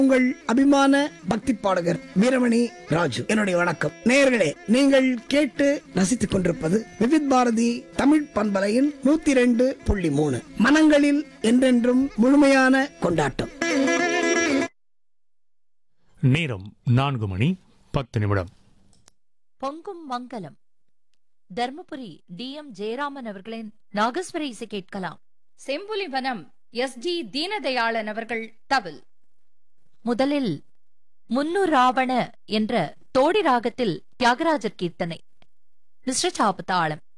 உங்கள் அபிமான பக்தி பாடகர் வீரமணி ராஜு என்னுடைய வணக்கம் நேயர்களே நீங்கள் கேட்டு ரசித்துக் கொண்டிருப்பது விவித் பாரதி தமிழ் பண்பலையின் நூத்தி ரெண்டு புள்ளி மூணு மனங்களில் என்றென்றும் முழுமையான கொண்டாட்டம் நேரம் நான்கு மணி பத்து நிமிடம் பொங்கும் மங்கலம் தர்மபுரி டி எம் ஜெயராமன் அவர்களின் நாகஸ்வர இசை கேட்கலாம் செம்புலி வனம் எஸ் டி தீனதயாளன் அவர்கள் தவில் முதலில் முன்னு ராவண என்ற தோடி ராகத்தில் தியாகராஜர் கீர்த்தனை மிஸ்ர சாப்பு தாளம்